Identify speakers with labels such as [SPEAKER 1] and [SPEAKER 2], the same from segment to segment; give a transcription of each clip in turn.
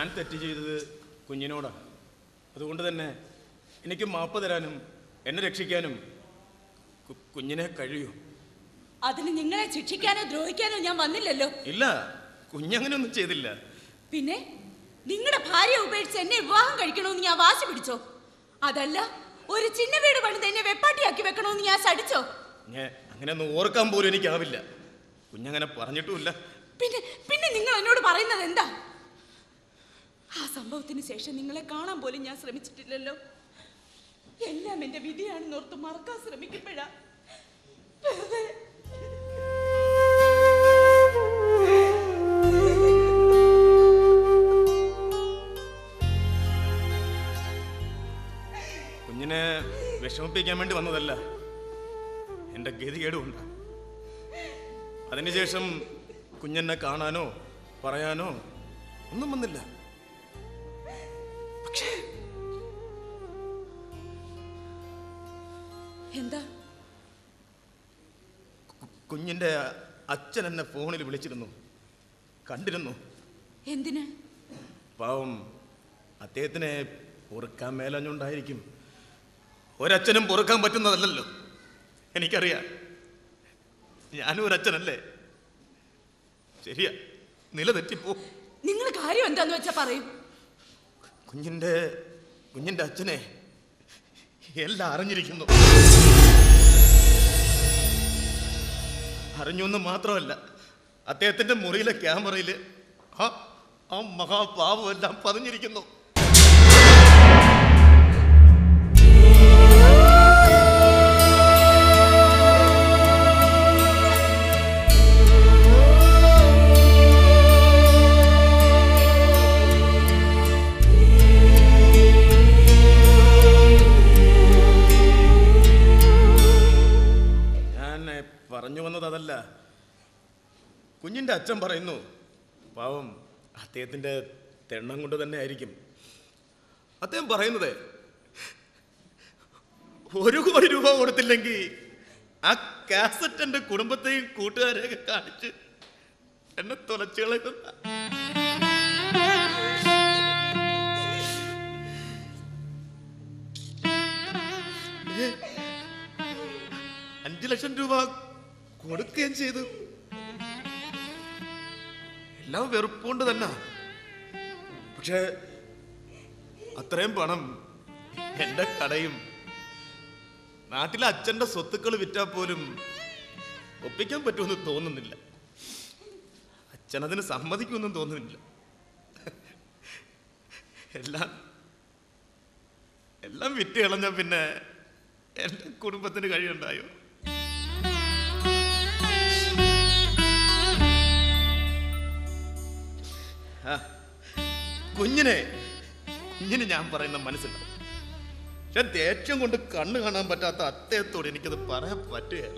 [SPEAKER 1] ഞാൻ തെറ്റ് ചെയ്തത് കുഞ്ഞിനോടാണ് അതുകൊണ്ട് തന്നെ എനിക്ക് മാപ്പ് തരാനും എന്നെ രക്ഷിക്കാനും കു- കുഞ്ഞിനെ കഴിയൂ
[SPEAKER 2] അതിന് നിങ്ങളെ ശിക്ഷിക്കാനോ ദ്രോഹിക്കാനോ ഞാൻ വന്നില്ലല്ലോ
[SPEAKER 1] ഇല്ല കുഞ്ഞങ്ങനെയൊന്നും ചെയ്തില്ല
[SPEAKER 2] പിന്നെ നിങ്ങളുടെ ഭാര്യ ഉപേക്ഷിച്ച് എന്നെ വിവാഹം കഴിക്കണമെന്ന് ഞാൻ വാശി പിടിച്ചോ അതല്ല ഒരു ചിന്ന വീട് പണിത് എന്നെ വെപ്പാട്ടിയാക്കി വെക്കണമെന്ന് ഞാൻ ശടിച്ചോ
[SPEAKER 1] ഞാൻ അങ്ങനെയൊന്നും ഓർക്കാൻ പോലും എനിക്കാവില്ല കുഞ്ഞങ്ങനെ പറഞ്ഞിട്ടുമില്ല
[SPEAKER 2] പിന്നെ പിന്നെ നിങ്ങൾ എന്നോട് പറയുന്നത് എന്താ ആ സംഭവത്തിന് ശേഷം നിങ്ങളെ കാണാൻ പോലും ഞാൻ ശ്രമിച്ചിട്ടില്ലല്ലോ എല്ലാം എന്റെ വിധിയാണെന്ന് ഓർത്ത് മറക്കാൻ ശ്രമിക്കുമ്പോഴാ വെറുതെ
[SPEAKER 1] കുഞ്ഞിനെ വിഷമിപ്പിക്കാൻ വേണ്ടി വന്നതല്ല എൻ്റെ ഗതികേടുമുണ്ട് അതിനുശേഷം കുഞ്ഞെന്നെ കാണാനോ പറയാനോ ഒന്നും വന്നില്ല പക്ഷേ
[SPEAKER 2] എന്താ
[SPEAKER 1] കുഞ്ഞിൻ്റെ അച്ഛൻ എന്നെ ഫോണിൽ വിളിച്ചിരുന്നു കണ്ടിരുന്നു
[SPEAKER 2] എന്തിന്
[SPEAKER 1] പാവം അദ്ദേഹത്തിനെ പൊറുക്കാൻ മേലഞ്ഞുണ്ടായിരിക്കും ഒരച്ഛനും പൊറുക്കാൻ പറ്റുന്നതല്ലല്ലോ എനിക്കറിയാം ഞാനും ഒരച്ഛനല്ലേ ശരിയാ നില തെറ്റിപ്പോ
[SPEAKER 2] നിങ്ങൾ കാര്യം എന്താന്ന് വെച്ചാ പറയൂ
[SPEAKER 1] കുഞ്ഞിൻ്റെ കുഞ്ഞിൻ്റെ അച്ഛനെ എല്ലാം അറിഞ്ഞിരിക്കുന്നു അറിഞ്ഞു എന്ന് മാത്രമല്ല അദ്ദേഹത്തിന്റെ മുറിയിലെ ക്യാമറയിൽ ആ ആ മഹാപാവം എല്ലാം പതിഞ്ഞിരിക്കുന്നു ഞാൻ ഏ, പറഞ്ഞു വന്നത് അതല്ല കുഞ്ഞിൻ്റെ അച്ഛൻ പറയുന്നു പാവം അദ്ദേഹത്തിൻ്റെ തെണ്ണം കൊണ്ട് തന്നെ ആയിരിക്കും അദ്ദേഹം പറയുന്നത് ഒരു കോടി രൂപ കൊടുത്തില്ലെങ്കിൽ ആ കാസറ്റ് എൻ്റെ കുടുംബത്തെയും കൂട്ടുകാരെയൊക്കെ കാണിച്ച് എന്നെ തുലച്ചു കളയുന്ന അഞ്ചു ലക്ഷം രൂപ കൊടുക്കുകയും ചെയ്തു എല്ലാം വെറുപ്പുകൊണ്ട് തന്നെ പക്ഷെ അത്രയും പണം എന്റെ കടയും നാട്ടിലെ അച്ഛന്റെ സ്വത്തുക്കൾ വിറ്റാൽ പോലും ഒപ്പിക്കാൻ പറ്റുമെന്ന് തോന്നുന്നില്ല അച്ഛനതിന് സമ്മതിക്കുമെന്നും തോന്നുന്നില്ല എല്ലാം എല്ലാം വിറ്റ് കളഞ്ഞ പിന്നെ എന്റെ കുടുംബത്തിന് കഴിയുണ്ടായോ ആ, കുഞ്ഞിനെ കുഞ്ഞിന് ഞാൻ പറയുന്ന മനസ്സിലാവും പക്ഷെ ദേഷ്യം കൊണ്ട് കണ്ണ് കാണാൻ പറ്റാത്ത അദ്ദേഹത്തോട് എനിക്കത് പറയാൻ പറ്റുകയില്ല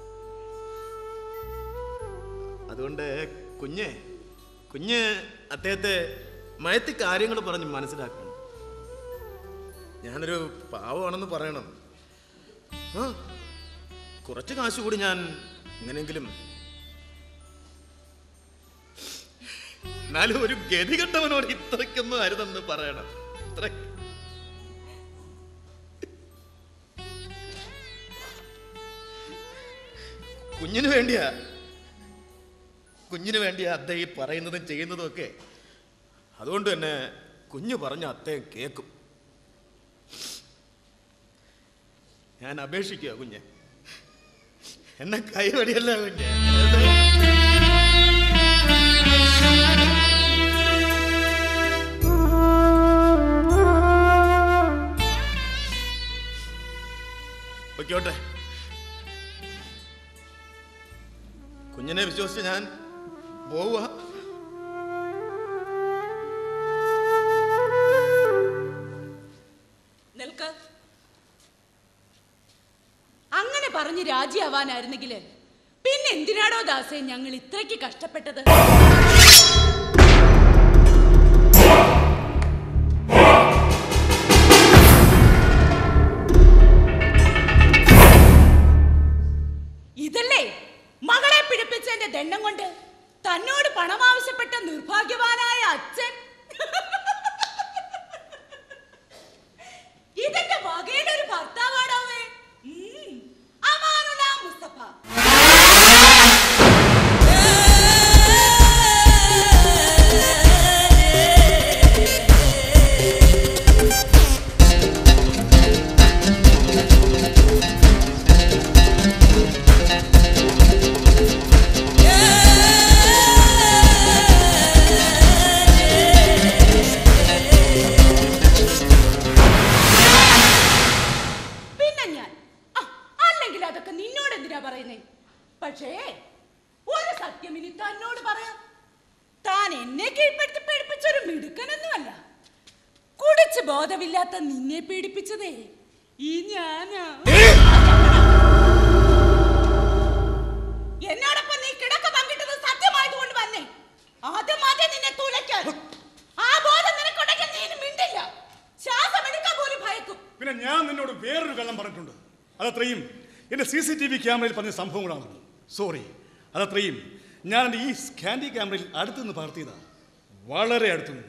[SPEAKER 1] അതുകൊണ്ട് കുഞ്ഞ് കുഞ്ഞ് അദ്ദേഹത്തെ മയത്തി കാര്യങ്ങൾ പറഞ്ഞ് മനസ്സിലാക്കണം ഞാനൊരു പാവമാണെന്ന് പറയണം ആ കുറച്ച് കാശ് കൂടി ഞാൻ എങ്ങനെയെങ്കിലും എന്നാലും ഒരു ഗതികെട്ടവനോട് ഇത്രയ്ക്കൊന്നും അരുതെന്ന് പറയണം ഇത്ര കുഞ്ഞിന് വേണ്ടിയാ കുഞ്ഞിന് വേണ്ടിയാ അത്ത ഈ പറയുന്നതും ചെയ്യുന്നതും ഒക്കെ അതുകൊണ്ട് തന്നെ കുഞ്ഞ് പറഞ്ഞ അത്തയും കേൾക്കും ഞാൻ അപേക്ഷിക്കുക കുഞ്ഞ് എന്നെ കൈവടിയല്ല കുഞ്ഞ് പൊയ്ക്കോട്ടെ കുഞ്ഞിനെ വിശ്വസിച്ച് ഞാൻ പോവുക
[SPEAKER 2] നിൽക്ക് അങ്ങനെ പറഞ്ഞ് രാജിയാവാനായിരുന്നെങ്കിൽ പിന്നെ എന്തിനാടോ ദാസേ ഞങ്ങൾ ഇത്രയ്ക്ക് കഷ്ടപ്പെട്ടത് ഇതല്ലേ മകളെ പിടിപ്പിച്ചതിന്റെ ദണ്ണം കൊണ്ട് തന്നോട് പണം ആവശ്യപ്പെട്ട നിർഭാഗ്യവാനായ അച്ഛൻ ഇതെന്റെ വകയുടെ ഒരു ഭർത്താവാടാവേ ഉം. അമാനുല്ല മുസ്തഫ പിന്നെ ഞാൻ ആ, അല്ലെങ്കിൽ അതൊക്കെ നിന്നോട് എന്തിനാ പറയുന്നേ പക്ഷേ ഒരു സത്യം ഇനി തന്നോട് പറയാം താൻ എന്നെ കീഴ്പ്പെടുത്തി പീഡിപ്പിച്ചൊരു മിടുക്കനൊന്നുമല്ല കുടിച്ച് ബോധമില്ലാത്ത നിന്നെ പീഡിപ്പിച്ചതേ ഈ ഞാനാ എന്നോടൊപ്പം നീ കിടക്ക പങ്കിട്ടത് സത്യമായതുകൊണ്ട് വന്നേ ആദ്യം ആദ്യം നിന്നെ തുലയ്ക്കാൻ ആ ബോധം നിനക്കുണ്ടെങ്കിൽ നീ ഇനി മിണ്ടില്ല ശ്വാസം എടുക്കാൻ പോലും ഭയക്കും
[SPEAKER 3] പിന്നെ ഞാൻ നിന്നോട് വേറൊരു കള്ളം പറഞ്ഞിട്ടുണ്ട് അതത്രയും എൻ്റെ സി സി ടി വി ക്യാമറയിൽ പറഞ്ഞ സംഭവങ്ങളാണ് സോറി അതത്രയും ഞാൻ എൻ്റെ ഈ സ്കാൻഡി ക്യാമറയിൽ അടുത്തുനിന്ന് പകർത്തിയതാണ് വളരെ അടുത്തുനിന്ന്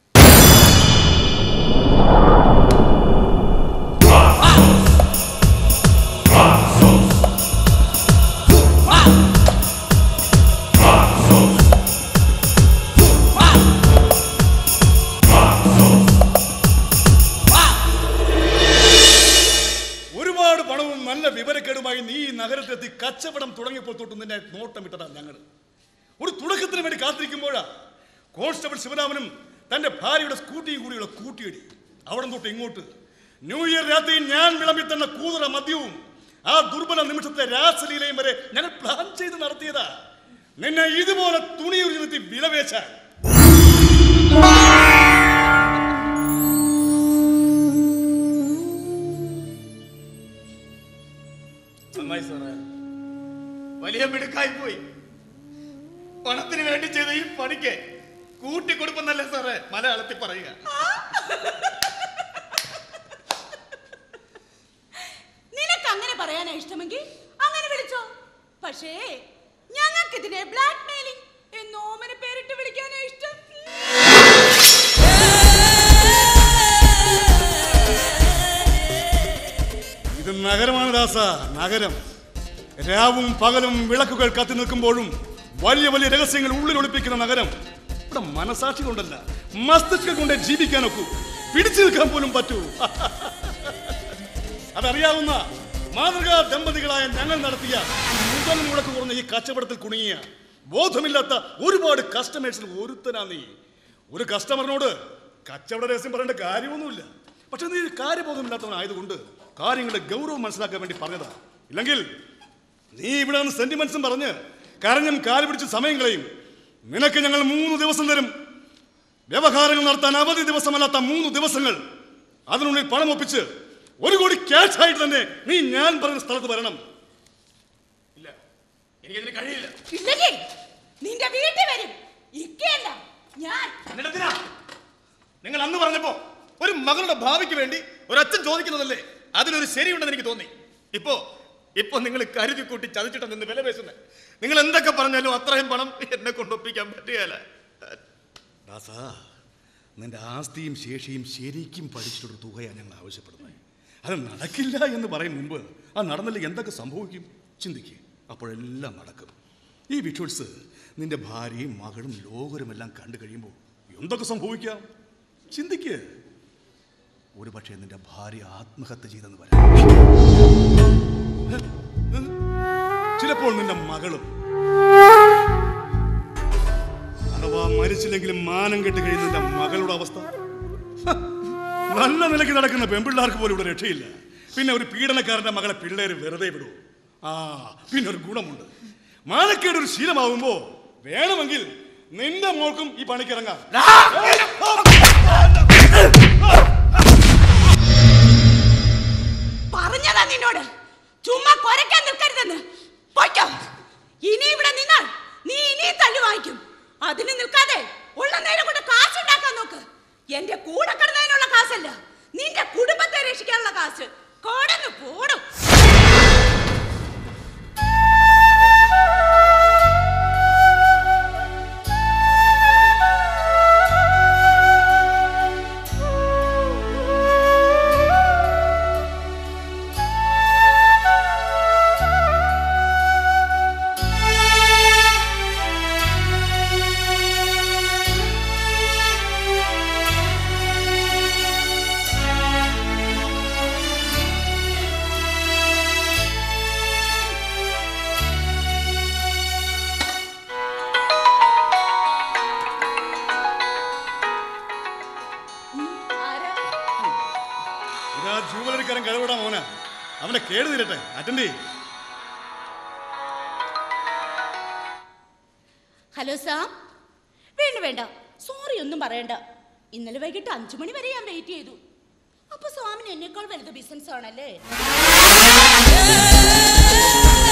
[SPEAKER 3] ഒരുപാട് പണവും നല്ല വിവരക്കേടുമായി നീ ഈ നഗരത്തിലെത്തി കച്ചവടം തുടങ്ങിയപ്പോൾ തൊട്ട് നിന്നെ നോട്ടമിട്ടതാ ഞങ്ങൾ ഒരു തുടക്കത്തിന് വേണ്ടി കാത്തിരിക്കുമ്പോഴാ കോൺസ്റ്റബിൾ ശിവരാമനും തന്റെ ഭാര്യയുടെ സ്കൂട്ടിയും കൂടിയുള്ള കൂട്ടിയടി അവിടെ തൊട്ട് ഇങ്ങോട്ട് ന്യൂ ഇയർ രാത്രി ഞാൻ വിളമ്പി തന്ന കൂതറ മദ്യവും ആ ദുർബല നിമിഷത്തെ രാസലീലയും വരെ ഞങ്ങൾ പ്ലാൻ ചെയ്ത് നടത്തിയതാ നിന്നെ ഇതുപോലെ തുണിയുറി നിർത്തി വിലവേശാൻ
[SPEAKER 1] നന്നായി സാറേ വലിയ മിടുക്കായി പോയി പണത്തിന് വേണ്ടി ചെയ്ത ഈ പണിക്ക് കൂട്ടിക്കൊടുപ്പെന്നല്ലേ സാറേ മലയാളത്തിൽ പറയുക
[SPEAKER 2] നിനക്ക് അങ്ങനെ പറയാനാ ഇഷ്ടമെങ്കിൽ അങ്ങനെ വിളിച്ചോ പക്ഷേ ഞങ്ങൾക്ക് ഇതിനെ ബ്ലാക്ക് മെയിലിംഗ് എന്ന് ഓമന പേരിട്ട് വിളിക്കാനാ ഇഷ്ടം
[SPEAKER 3] ഇത് നഗരമാണ് ദാസ നഗരം രാവും പകലും വിളക്കുകൾ കത്തി നിൽക്കുമ്പോഴും വലിയ വലിയ രഹസ്യങ്ങൾ ഉള്ളിൽ ഒളിപ്പിക്കുന്ന നഗരം ഇവിടെ മനസാക്ഷി കൊണ്ടല്ല മസ്തിഷ്കം കൊണ്ട് ജീവിക്കാനൊക്കൂ പിടിച്ചു നിൽക്കാൻ പോലും പറ്റൂ അതറിയാവുന്ന മാതൃകാ ദമ്പതികളായ ഞങ്ങൾ നടത്തിയ മുതൽ മുടക്ക് കുറഞ്ഞ ഈ കച്ചവടത്തിൽ കുടുങ്ങിയ ബോധമില്ലാത്ത ഒരുപാട് കസ്റ്റമേഴ്സിൽ ഒരുത്തനാ നീ ഒരു കസ്റ്റമറിനോട് കച്ചവട രഹസ്യം പറയേണ്ട കാര്യമൊന്നുമില്ല പക്ഷെ നീ കാര്യബോധമില്ലാത്തവനായതുകൊണ്ട് കാര്യങ്ങളുടെ ഗൗരവം മനസ്സിലാക്കാൻ വേണ്ടി പറഞ്ഞതാ ഇല്ലെങ്കിൽ നീ ഇവിടെ നിന്ന് സെന്റിമെന്റ്സും പറഞ്ഞ് കരഞ്ഞും കാല് പിടിച്ച് സമയം കളയും നിനക്ക് ഞങ്ങൾ മൂന്ന് ദിവസം തരും വ്യവഹാരങ്ങൾ നടത്താൻ അവധി ദിവസമല്ലാത്ത മൂന്ന് ദിവസങ്ങൾ അതിനുള്ളിൽ പണം ഒപ്പിച്ച് ഒരു കോടി ക്യാഷ് ആയിട്ട് തന്നെ നീ ഞാൻ പറഞ്ഞ സ്ഥലത്ത് വരണം
[SPEAKER 1] ഇല്ല എനിക്കതിന് കഴിയില്ല
[SPEAKER 2] ഇല്ലെങ്കിൽ നിന്റെ വീട്ടിൽ വരും ഇക്കയല്ല ഞാൻ
[SPEAKER 1] എന്നിട്ടെന്തിനാ നിങ്ങൾ അന്ന് പറഞ്ഞപ്പോ ഒരു മകളുടെ ഭാവിക്ക് വേണ്ടി ഒരു അച്ഛൻ ചോദിക്കുന്നതല്ലേ അതിലൊരു ശരിയുണ്ടെന്ന് എനിക്ക് തോന്നി ഇപ്പോ ഇപ്പൊ നിങ്ങൾ കരുതി കൂട്ടി ചതിച്ചിട്ട് നിന്ന് വില പേശുന്നത് നിങ്ങൾ എന്തൊക്കെ പറഞ്ഞാലും അത്രയും പണം എന്നെ കൊണ്ടൊപ്പിക്കാൻ പറ്റുകയല്ല
[SPEAKER 3] ദാസാ നിന്റെ ആസ്തിയും ശേഷിയും ശരിക്കും പഠിച്ചിട്ടൊരു തുകയാണ് ഞങ്ങൾ ആവശ്യപ്പെടുന്നത് അത് നടക്കില്ല എന്ന് പറയും മുമ്പ് അത് നടന്നില്ലെങ്കിൽ എന്തൊക്കെ സംഭവിക്കും ചിന്തിക്കുക അപ്പോഴെല്ലാം നടക്കും ഈ വിഷ്വൽസ് നിന്റെ ഭാര്യയും മകളും ലോകരുമെല്ലാം കണ്ടു കഴിയുമ്പോൾ എന്തൊക്കെ സംഭവിക്കാം ചിന്തിക്കുക ഒരു പക്ഷേ നിന്റെ ഭാര്യ ആത്മഹത്യ ചെയ്തെന്ന് വരാം ചിലപ്പോൾ നിന്റെ മകളും അഥവാ മരിച്ചില്ലെങ്കിലും മാനം കെട്ട് കഴിയുന്ന നിന്റെ മകളുടെ അവസ്ഥ ഹ, നല്ല നിലയ്ക്ക് നടക്കുന്ന പെൺപിള്ളേർക്ക് പോലും ഇവിടെ രക്ഷയില്ല പിന്നെ ഒരു പീഡനക്കാരന്റെ മകളെ പിള്ളേര് വെറുതെ വിടൂ ആ പിന്നെ ഒരു ഗുണമുണ്ട് മാനക്കേട് ഒരു ശീലമാവുമ്പോ വേണമെങ്കിൽ നിന്റെ മോൾക്കും ഈ പണിക്കിറങ്ങാം
[SPEAKER 2] പറഞ്ഞതാ നിന്നോട് ചുമ്മാ കൊരക്കാൻ നിൽക്കരുതെന്ന് പൊയ്ക്കോ ഇനി ഇവിടെ നിന്നാൽ നീ ഇനിയും തല്ലു വാങ്ങിക്കും അതിന് നിൽക്കാതെ ഉള്ള നേരം കൊണ്ട് കാശുണ്ടാക്കാൻ നോക്ക് എന്റെ കൂടെ കിടന്നതിനുള്ള കാശല്ല നിന്റെ കുടുംബത്തെ രക്ഷിക്കാനുള്ള കാശ് കോടന്ന് പോടും
[SPEAKER 3] കേട് തീരട്ടെ അറ്റൻഡ് ചെയ്യും
[SPEAKER 2] ഹലോ സാം വേണ്ട വേണ്ട സോറി ഒന്നും പറയണ്ട ഇന്നലെ വൈകിട്ട് അഞ്ചു മണി വരെ ഞാൻ വെയിറ്റ് ചെയ്തു അപ്പൊ സ്വാമിന് എന്നെക്കാൾ വലുത് ബിസിനസ് ആണല്ലേ